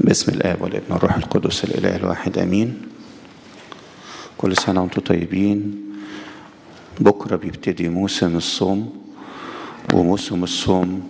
باسم الآب والابن والروح القدس الإله الواحد أمين كل سنة وانتم طيبين بكرة بيبتدي موسم الصوم وموسم الصوم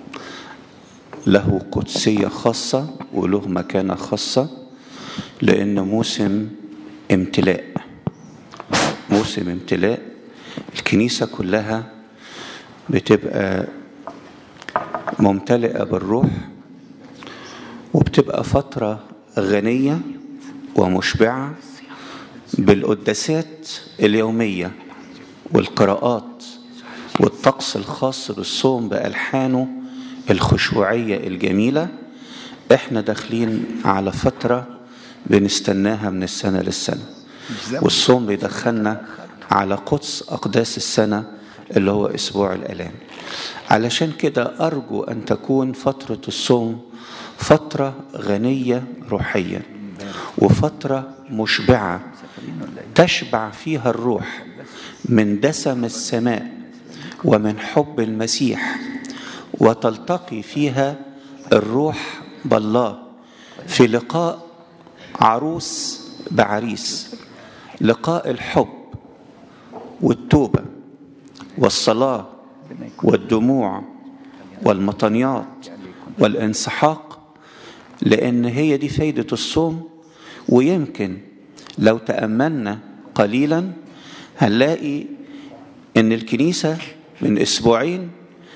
له قدسية خاصة وله مكانة خاصة لأنه موسم امتلاء موسم امتلاء الكنيسة كلها بتبقى ممتلئة بالروح وبتبقى فترة غنية ومشبعة بالقداسات اليومية والقراءات والطقس الخاص بالصوم بألحانه الخشوعية الجميلة احنا داخلين على فترة بنستناها من السنة للسنة والصوم بيدخلنا على قدس أقداس السنة اللي هو أسبوع الآلام علشان كده أرجو أن تكون فترة الصوم فترة غنية روحيا وفترة مشبعة تشبع فيها الروح من دسم السماء ومن حب المسيح وتلتقي فيها الروح بالله في لقاء عروس بعريس لقاء الحب والتوبة والصلاة والدموع والمطنيات والانسحاق لأن هي دي فايدة الصوم ويمكن لو تأملنا قليلا هنلاقي ان الكنيسة من اسبوعين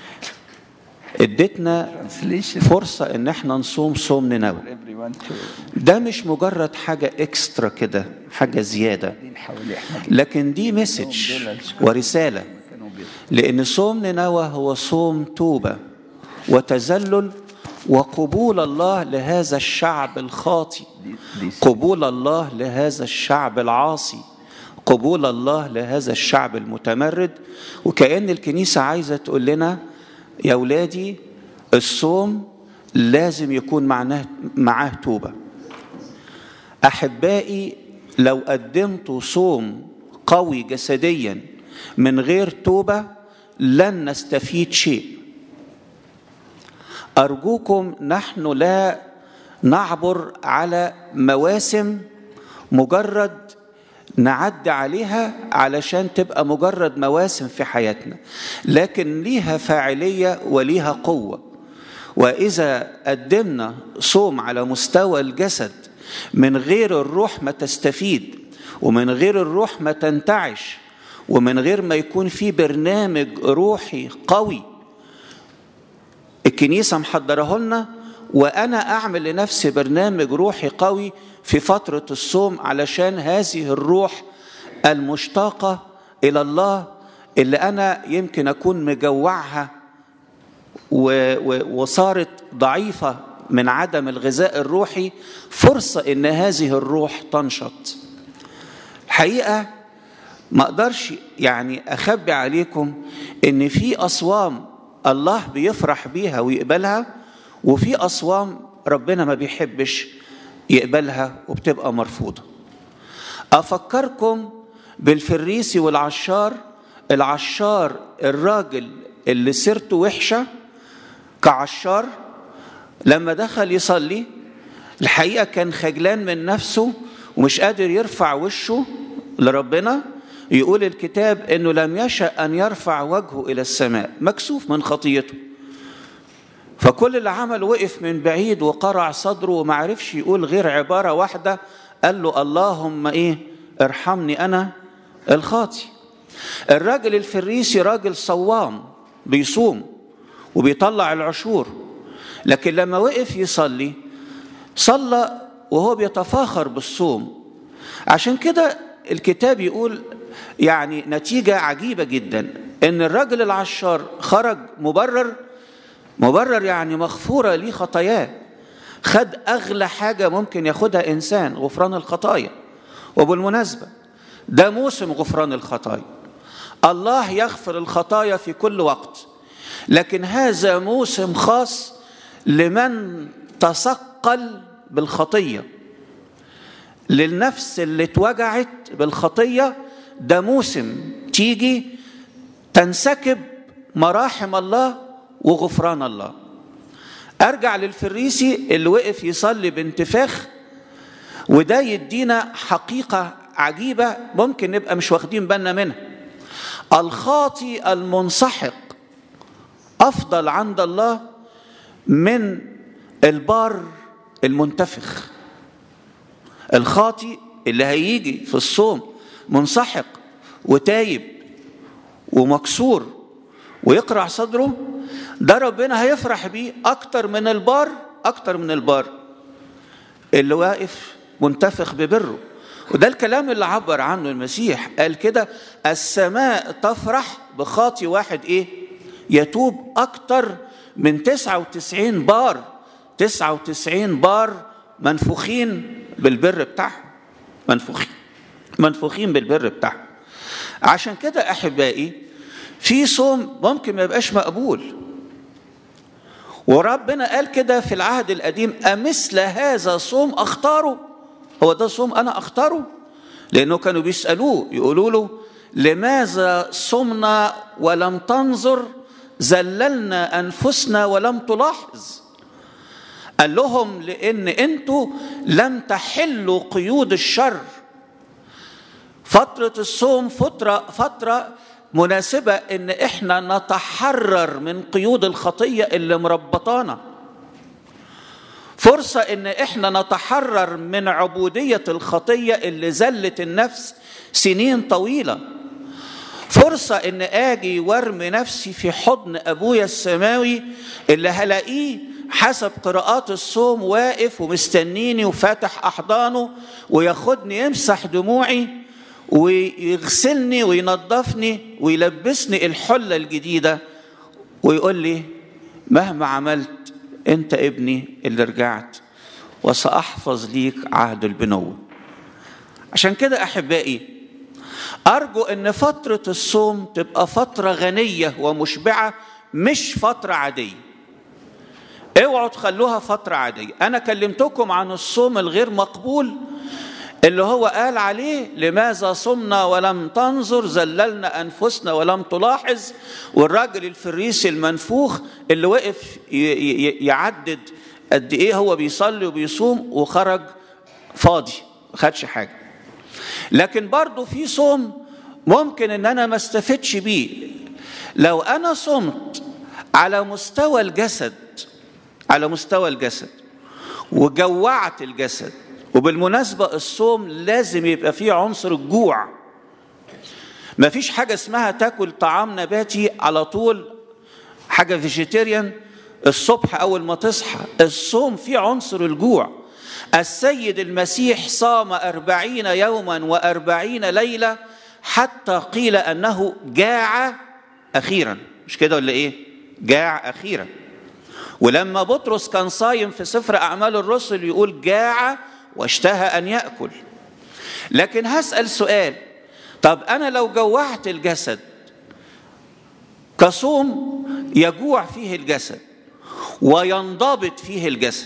ادتنا فرصة ان احنا نصوم صوم ننوي ده مش مجرد حاجة اكسترا كده حاجة زيادة لكن دي مسج ورسالة لان صوم ننوى هو صوم توبة وتذلل وقبول الله لهذا الشعب الخاطي قبول الله لهذا الشعب العاصي قبول الله لهذا الشعب المتمرد وكأن الكنيسة عايزة تقول لنا يا ولادي الصوم لازم يكون معناه معاه توبة أحبائي لو قدمت صوم قوي جسديا من غير توبة لن نستفيد شيء أرجوكم نحن لا نعبر على مواسم مجرد نعدي عليها علشان تبقى مجرد مواسم في حياتنا لكن ليها فاعلية وليها قوة وإذا قدمنا صوم على مستوى الجسد من غير الروح ما تستفيد ومن غير الروح ما تنتعش ومن غير ما يكون في برنامج روحي قوي الكنيسة محضره لنا وأنا أعمل لنفسي برنامج روحي قوي في فترة الصوم علشان هذه الروح المشتاقة إلى الله اللي أنا يمكن أكون مجوعها وصارت ضعيفة من عدم الغذاء الروحي فرصة إن هذه الروح تنشط الحقيقة ما أقدرش يعني أخبي عليكم إن في أصوام الله بيفرح بيها ويقبلها وفي أصوام ربنا ما بيحبش يقبلها وبتبقى مرفوضة أفكركم بالفريسي والعشار العشار الراجل اللي سيرته وحشة كعشار لما دخل يصلي الحقيقة كان خجلان من نفسه ومش قادر يرفع وشه لربنا يقول الكتاب انه لم يشأ ان يرفع وجهه الى السماء مكسوف من خطيته فكل اللي عمل وقف من بعيد وقرع صدره وما عرفش يقول غير عبارة واحدة قال له اللهم ايه ارحمني انا الخاطي الراجل الفريسي راجل صوام بيصوم وبيطلع العشور لكن لما وقف يصلي صلى وهو بيتفاخر بالصوم عشان كده الكتاب يقول يعني نتيجة عجيبة جدا ان الراجل العشار خرج مبرر مبرر يعني مغفورة ليه خطاياه خد أغلى حاجة ممكن ياخدها إنسان غفران الخطايا وبالمناسبة ده موسم غفران الخطايا الله يغفر الخطايا في كل وقت لكن هذا موسم خاص لمن تثقل بالخطية للنفس اللي اتوجعت بالخطية ده موسم تيجي تنسكب مراحم الله وغفران الله ارجع للفريسي اللي وقف يصلي بانتفاخ وده يدينا حقيقه عجيبه ممكن نبقى مش واخدين بالنا منها الخاطي المنسحق افضل عند الله من البار المنتفخ الخاطي اللي هيجي في الصوم منسحق وتايب ومكسور ويقرع صدره ده ربنا هيفرح بيه اكتر من البار اكتر من البار اللي واقف منتفخ ببره وده الكلام اللي عبر عنه المسيح قال كده السماء تفرح بخاطي واحد ايه يتوب اكتر من 99 بار 99 بار منفوخين بالبر بتاعهم منفوخين منفوخين بالبر بتاعهم عشان كده احبائي في صوم ممكن ما يبقاش مقبول وربنا قال كده في العهد القديم أمثل هذا صوم أختاره هو ده صوم أنا أختاره لأنه كانوا بيسألوه يقولوا له لماذا صمنا ولم تنظر زللنا أنفسنا ولم تلاحظ قال لهم لأن أنتوا لم تحلوا قيود الشر فترة الصوم فترة فترة مناسبة إن إحنا نتحرر من قيود الخطية اللي مربطانا فرصة إن إحنا نتحرر من عبودية الخطية اللي زلت النفس سنين طويلة فرصة إن آجي وارمي نفسي في حضن أبويا السماوي اللي هلاقيه حسب قراءات الصوم واقف ومستنيني وفاتح أحضانه وياخدني يمسح دموعي ويغسلني وينظفني ويلبسني الحلة الجديدة ويقول لي مهما عملت انت ابني اللي رجعت وسأحفظ ليك عهد البنوة عشان كده أحبائي أرجو أن فترة الصوم تبقى فترة غنية ومشبعة مش فترة عادية اوعوا تخلوها فترة عادية أنا كلمتكم عن الصوم الغير مقبول اللي هو قال عليه لماذا صمنا ولم تنظر زللنا أنفسنا ولم تلاحظ والراجل الفريسي المنفوخ اللي وقف يعدد قد إيه هو بيصلي وبيصوم وخرج فاضي ما خدش حاجة لكن برضه في صوم ممكن ان انا ما استفدش بيه لو انا صمت على مستوى الجسد على مستوى الجسد وجوعت الجسد وبالمناسبة الصوم لازم يبقى فيه عنصر الجوع ما فيش حاجة اسمها تاكل طعام نباتي على طول حاجة فيجيتيريان الصبح أول ما تصحى الصوم فيه عنصر الجوع السيد المسيح صام أربعين يوما وأربعين ليلة حتى قيل أنه جاع أخيرا مش كده ولا إيه جاع أخيرا ولما بطرس كان صايم في سفر أعمال الرسل يقول جاع واشتهى أن يأكل لكن هسأل سؤال طب أنا لو جوعت الجسد كصوم يجوع فيه الجسد وينضبط فيه الجسد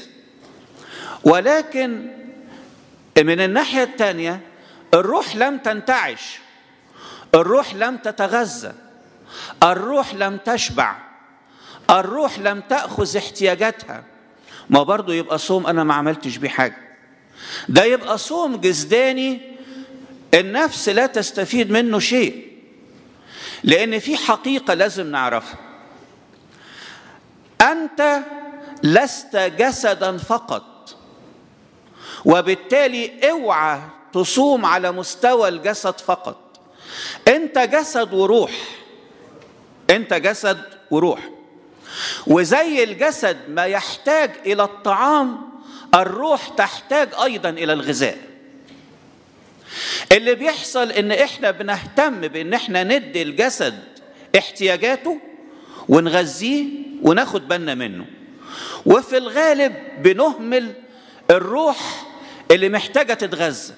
ولكن من الناحية الثانية الروح لم تنتعش الروح لم تتغذى الروح لم تشبع الروح لم تأخذ احتياجاتها ما برضو يبقى صوم أنا ما عملتش بيه حاجة ده يبقى صوم جسداني النفس لا تستفيد منه شيء لأن في حقيقة لازم نعرفها أنت لست جسدا فقط وبالتالي اوعى تصوم على مستوى الجسد فقط انت جسد وروح انت جسد وروح وزي الجسد ما يحتاج الى الطعام الروح تحتاج ايضا الى الغذاء اللي بيحصل ان احنا بنهتم بان احنا ندي الجسد احتياجاته ونغذيه وناخد بالنا منه وفي الغالب بنهمل الروح اللي محتاجه تتغذى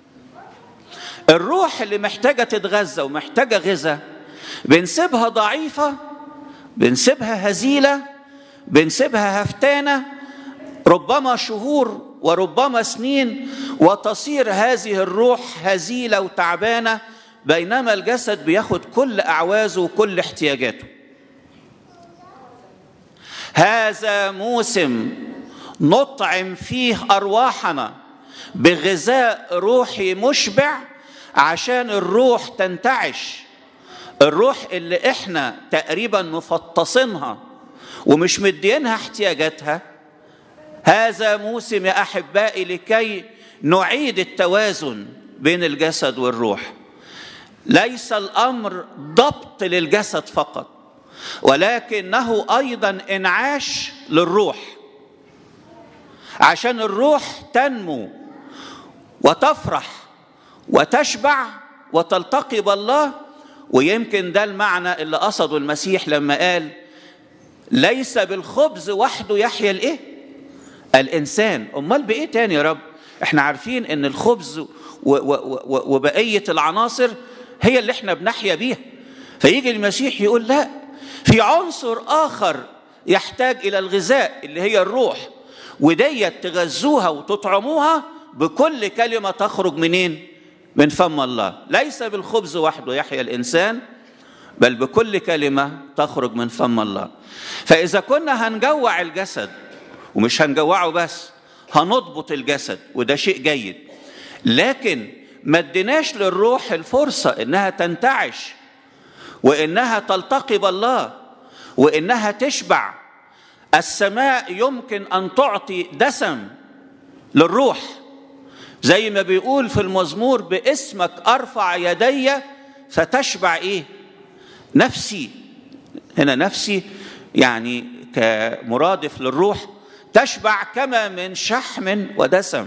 الروح اللي محتاجه تتغذى ومحتاجه غذاء بنسيبها ضعيفه بنسيبها هزيله بنسيبها هفتانه ربما شهور وربما سنين وتصير هذه الروح هزيله وتعبانه بينما الجسد بياخد كل اعوازه وكل احتياجاته هذا موسم نطعم فيه ارواحنا بغذاء روحي مشبع عشان الروح تنتعش الروح اللي احنا تقريبا مفطسينها ومش مدينها احتياجاتها هذا موسم يا احبائي لكي نعيد التوازن بين الجسد والروح ليس الامر ضبط للجسد فقط ولكنه ايضا انعاش للروح عشان الروح تنمو وتفرح وتشبع وتلتقي بالله ويمكن ده المعنى اللي قصده المسيح لما قال ليس بالخبز وحده يحيا الايه الانسان امال بايه تاني يا رب احنا عارفين ان الخبز وبقيه العناصر هي اللي احنا بنحيا بيها فيجي المسيح يقول لا في عنصر اخر يحتاج الى الغذاء اللي هي الروح وديت تغذوها وتطعموها بكل كلمه تخرج منين من فم الله ليس بالخبز وحده يحيا الانسان بل بكل كلمه تخرج من فم الله فاذا كنا هنجوع الجسد ومش هنجوعه بس هنضبط الجسد وده شيء جيد لكن ما اديناش للروح الفرصه انها تنتعش وانها تلتقي بالله وانها تشبع السماء يمكن ان تعطي دسم للروح زي ما بيقول في المزمور باسمك ارفع يدي فتشبع ايه نفسي هنا نفسي يعني كمرادف للروح تشبع كما من شحم ودسم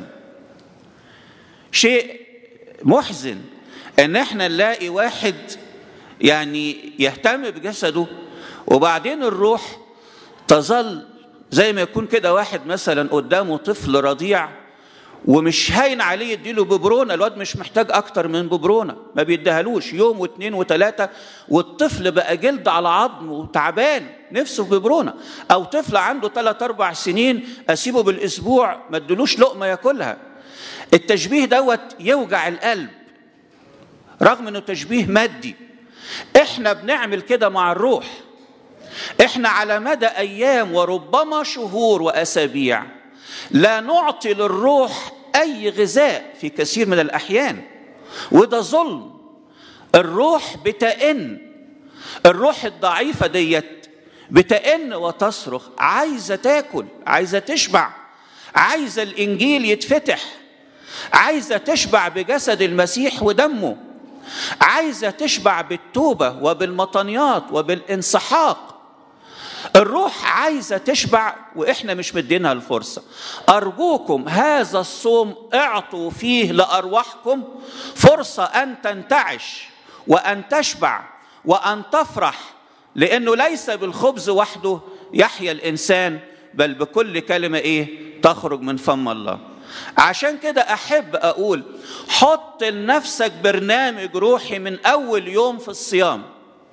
شيء محزن ان احنا نلاقي واحد يعني يهتم بجسده وبعدين الروح تظل زي ما يكون كده واحد مثلا قدامه طفل رضيع ومش هاين عليه يديله ببرونه الواد مش محتاج اكتر من ببرونه ما بيديهالوش يوم واثنين وثلاثه والطفل بقى جلد على عظم وتعبان نفسه في ببرونه او طفل عنده ثلاث اربع سنين اسيبه بالاسبوع ما ادلوش لقمه ياكلها التشبيه دوت يوجع القلب رغم انه تشبيه مادي احنا بنعمل كده مع الروح احنا على مدى ايام وربما شهور واسابيع لا نعطي للروح اي غذاء في كثير من الاحيان وده ظلم الروح بتئن الروح الضعيفه ديت بتئن وتصرخ عايزه تاكل عايزه تشبع عايزه الانجيل يتفتح عايزه تشبع بجسد المسيح ودمه عايزه تشبع بالتوبه وبالمطنيات وبالانسحاق الروح عايزه تشبع واحنا مش مدينها الفرصه ارجوكم هذا الصوم اعطوا فيه لارواحكم فرصه ان تنتعش وان تشبع وان تفرح لانه ليس بالخبز وحده يحيا الانسان بل بكل كلمه ايه تخرج من فم الله عشان كده احب اقول حط لنفسك برنامج روحي من اول يوم في الصيام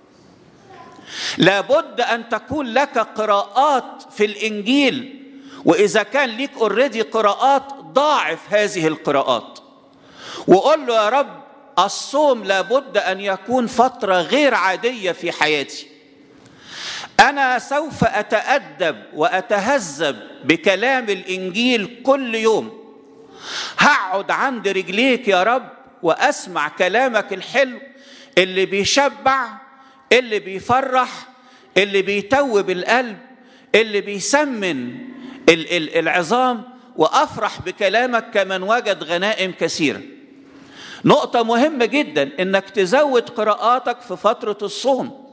لابد ان تكون لك قراءات في الانجيل واذا كان ليك اوريدي قراءات ضاعف هذه القراءات وقول له يا رب الصوم لابد ان يكون فتره غير عاديه في حياتي انا سوف اتادب واتهذب بكلام الانجيل كل يوم هقعد عند رجليك يا رب واسمع كلامك الحلو اللي بيشبع اللي بيفرح اللي بيتوب القلب اللي بيسمن العظام وافرح بكلامك كمن وجد غنائم كثيره نقطة مهمة جدا انك تزود قراءاتك في فترة الصوم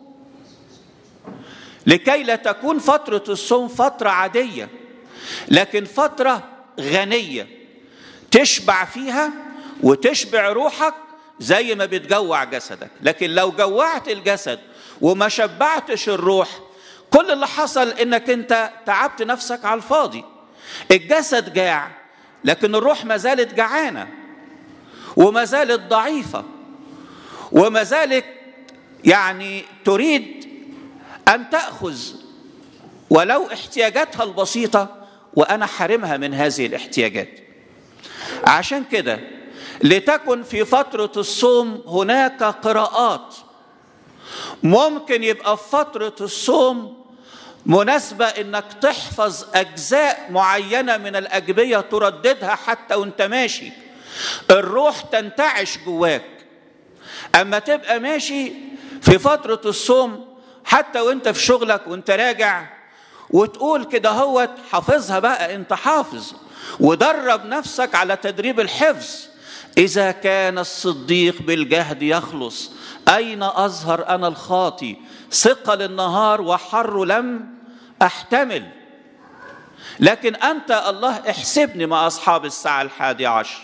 لكي لا تكون فترة الصوم فترة عادية لكن فترة غنية تشبع فيها وتشبع روحك زي ما بتجوع جسدك لكن لو جوعت الجسد وما شبعتش الروح كل اللي حصل انك انت تعبت نفسك على الفاضي الجسد جاع لكن الروح ما زالت جعانه وما زالت ضعيفه وما زالت يعني تريد ان تاخذ ولو احتياجاتها البسيطه وانا حارمها من هذه الاحتياجات عشان كده لتكن في فتره الصوم هناك قراءات ممكن يبقى في فتره الصوم مناسبة انك تحفظ اجزاء معينة من الاجبية ترددها حتى وانت ماشي الروح تنتعش جواك اما تبقى ماشي في فترة الصوم حتى وانت في شغلك وانت راجع وتقول كده هوت حافظها بقى انت حافظ ودرب نفسك على تدريب الحفظ اذا كان الصديق بالجهد يخلص اين اظهر انا الخاطي ثقل النهار وحر لم احتمل لكن انت الله احسبني مع اصحاب الساعه الحادي عشر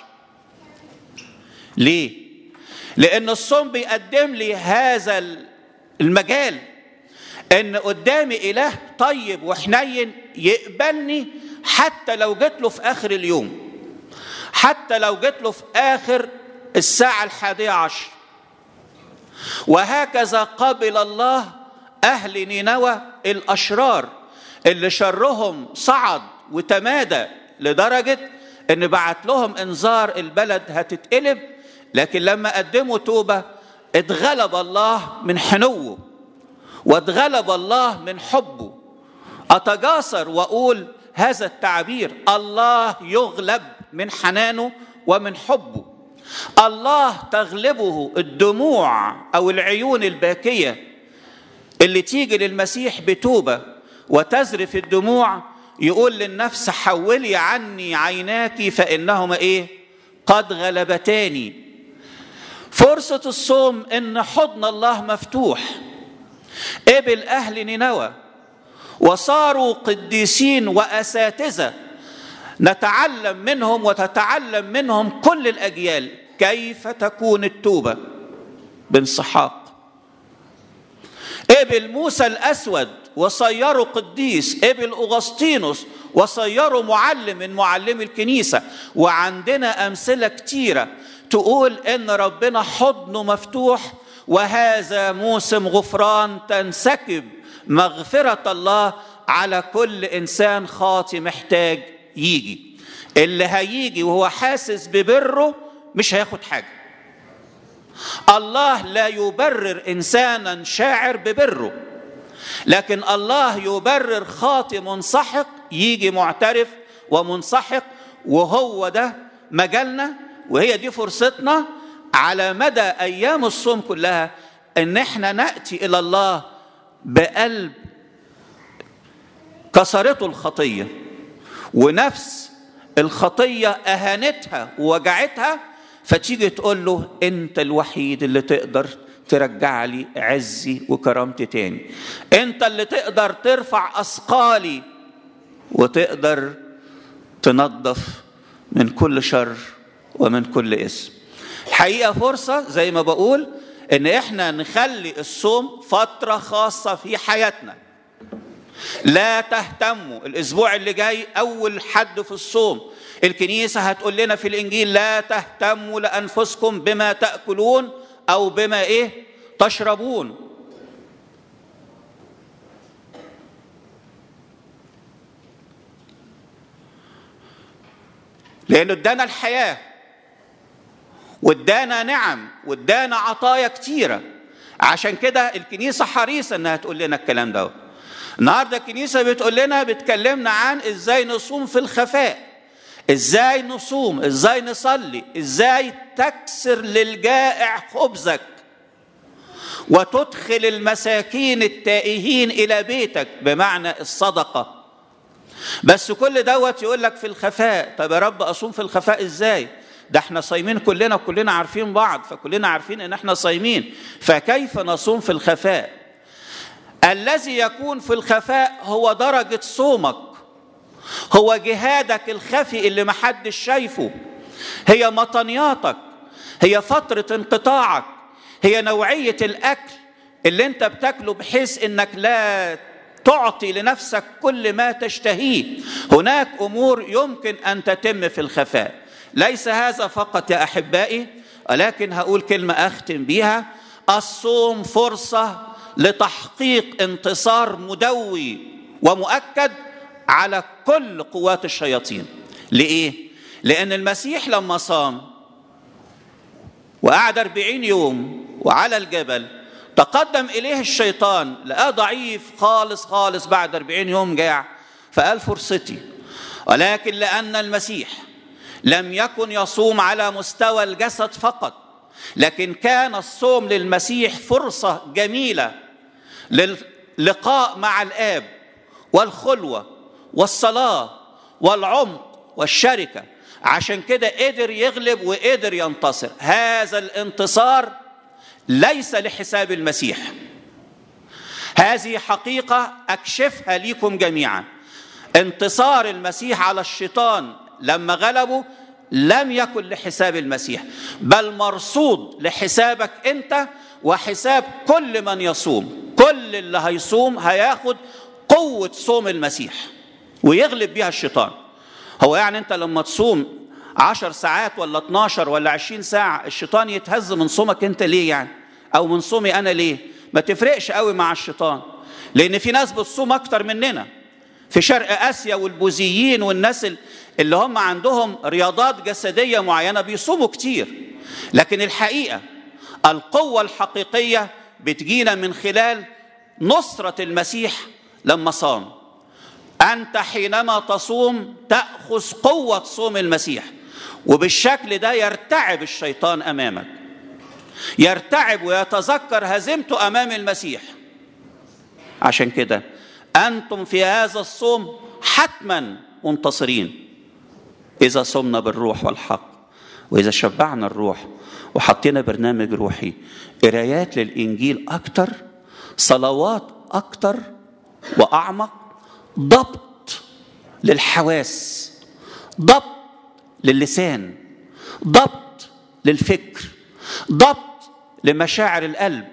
ليه لان الصوم بيقدم لي هذا المجال ان قدامي اله طيب وحنين يقبلني حتى لو جيت له في اخر اليوم حتى لو جيت له في اخر الساعه الحادية عشر وهكذا قبل الله اهل نينوى الاشرار اللي شرهم صعد وتمادى لدرجه ان بعت لهم انذار البلد هتتقلب لكن لما قدموا توبه اتغلب الله من حنوه واتغلب الله من حبه اتجاسر واقول هذا التعبير الله يغلب من حنانه ومن حبه الله تغلبه الدموع او العيون الباكيه اللي تيجي للمسيح بتوبه وتزرف الدموع يقول للنفس حولي عني عيناك فانهما ايه قد غلبتاني فرصه الصوم ان حضن الله مفتوح قبل اهل نينوى وصاروا قديسين واساتذه نتعلم منهم وتتعلم منهم كل الاجيال كيف تكون التوبه بانسحاق قبل موسى الاسود وصيره قديس قبل اغسطينوس وصيره معلم من معلمي الكنيسه وعندنا امثله كتيره تقول ان ربنا حضنه مفتوح وهذا موسم غفران تنسكب مغفره الله على كل انسان خاطي محتاج يجي اللي هيجي وهو حاسس ببره مش هياخد حاجه الله لا يبرر انسانا شاعر ببره لكن الله يبرر خاطي منسحق يجي معترف ومنسحق وهو ده مجالنا وهي دي فرصتنا على مدى ايام الصوم كلها ان احنا ناتي الى الله بقلب كسرته الخطيه ونفس الخطيه اهانتها ووجعتها فتيجي تقول له انت الوحيد اللي تقدر ترجع لي عزي وكرامتي تاني انت اللي تقدر ترفع اثقالي وتقدر تنظف من كل شر ومن كل اسم الحقيقه فرصه زي ما بقول ان احنا نخلي الصوم فتره خاصه في حياتنا لا تهتموا الاسبوع اللي جاي اول حد في الصوم الكنيسه هتقول لنا في الانجيل لا تهتموا لانفسكم بما تاكلون او بما ايه تشربون لانه ادانا الحياه وادانا نعم وادانا عطايا كتيره عشان كده الكنيسه حريصه انها تقول لنا الكلام ده النهارده الكنيسه بتقول لنا بتكلمنا عن ازاي نصوم في الخفاء ازاي نصوم ازاي نصلي ازاي تكسر للجائع خبزك وتدخل المساكين التائهين الى بيتك بمعنى الصدقه بس كل دوت يقول لك في الخفاء طب يا رب اصوم في الخفاء ازاي ده احنا صايمين كلنا وكلنا عارفين بعض فكلنا عارفين ان احنا صايمين فكيف نصوم في الخفاء الذي يكون في الخفاء هو درجه صومك هو جهادك الخفي اللي محدش شايفه هي مطنياتك هي فتره انقطاعك هي نوعيه الاكل اللي انت بتاكله بحيث انك لا تعطي لنفسك كل ما تشتهيه هناك امور يمكن ان تتم في الخفاء ليس هذا فقط يا احبائي ولكن هقول كلمه اختم بيها الصوم فرصه لتحقيق انتصار مدوي ومؤكد على كل قوات الشياطين لإيه؟ لأن المسيح لما صام وقعد أربعين يوم وعلى الجبل تقدم إليه الشيطان لقاه ضعيف خالص خالص بعد 40 يوم جاع فقال فرصتي ولكن لأن المسيح لم يكن يصوم على مستوى الجسد فقط لكن كان الصوم للمسيح فرصة جميلة للقاء مع الآب والخلوة والصلاة والعمق والشركة عشان كده قدر يغلب وقدر ينتصر هذا الانتصار ليس لحساب المسيح هذه حقيقة أكشفها ليكم جميعا انتصار المسيح على الشيطان لما غلبه لم يكن لحساب المسيح بل مرصود لحسابك انت وحساب كل من يصوم كل اللي هيصوم هياخد قوة صوم المسيح ويغلب بيها الشيطان هو يعني انت لما تصوم عشر ساعات ولا 12 ولا 20 ساعة الشيطان يتهز من صومك انت ليه يعني او من صومي انا ليه ما تفرقش قوي مع الشيطان لان في ناس بتصوم اكتر مننا في شرق اسيا والبوذيين والناس اللي هم عندهم رياضات جسديه معينه بيصوموا كتير لكن الحقيقه القوه الحقيقيه بتجينا من خلال نصره المسيح لما صام انت حينما تصوم تاخذ قوه صوم المسيح وبالشكل ده يرتعب الشيطان امامك يرتعب ويتذكر هزيمته امام المسيح عشان كده انتم في هذا الصوم حتما منتصرين اذا صمنا بالروح والحق واذا شبعنا الروح وحطينا برنامج روحي قرايات للانجيل اكتر صلوات اكتر واعمق ضبط للحواس ضبط للسان ضبط للفكر ضبط لمشاعر القلب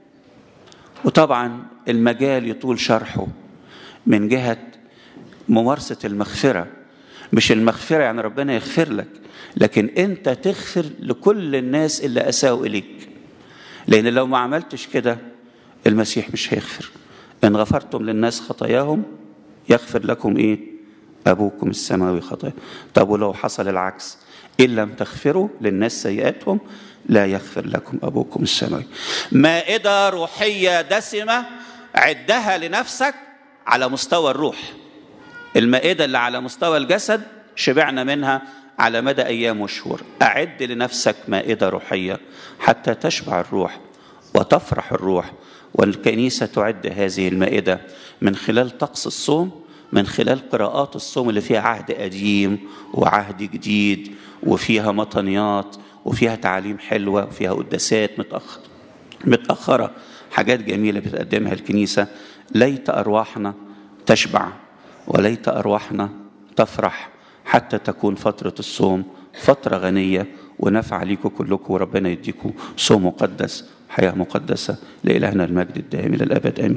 وطبعا المجال يطول شرحه من جهة ممارسة المغفرة مش المغفرة يعني ربنا يغفر لك لكن انت تغفر لكل الناس اللي اساءوا اليك لان لو ما عملتش كده المسيح مش هيغفر ان غفرتم للناس خطاياهم يغفر لكم ايه ابوكم السماوي خطايا طب ولو حصل العكس ان لم تغفروا للناس سيئاتهم لا يغفر لكم ابوكم السماوي مائده روحيه دسمه عدها لنفسك على مستوى الروح المائده اللي على مستوى الجسد شبعنا منها على مدى ايام وشهور اعد لنفسك مائده روحيه حتى تشبع الروح وتفرح الروح والكنيسه تعد هذه المائده من خلال طقس الصوم من خلال قراءات الصوم اللي فيها عهد قديم وعهد جديد وفيها مطنيات وفيها تعاليم حلوه وفيها قداسات متأخر متأخرة حاجات جميلة بتقدمها الكنيسة ليت أرواحنا تشبع وليت أرواحنا تفرح حتى تكون فترة الصوم فترة غنية ونفع ليكم كلكم وربنا يديكم صوم مقدس حياة مقدسة لإلهنا المجد الدائم إلى الأبد آمين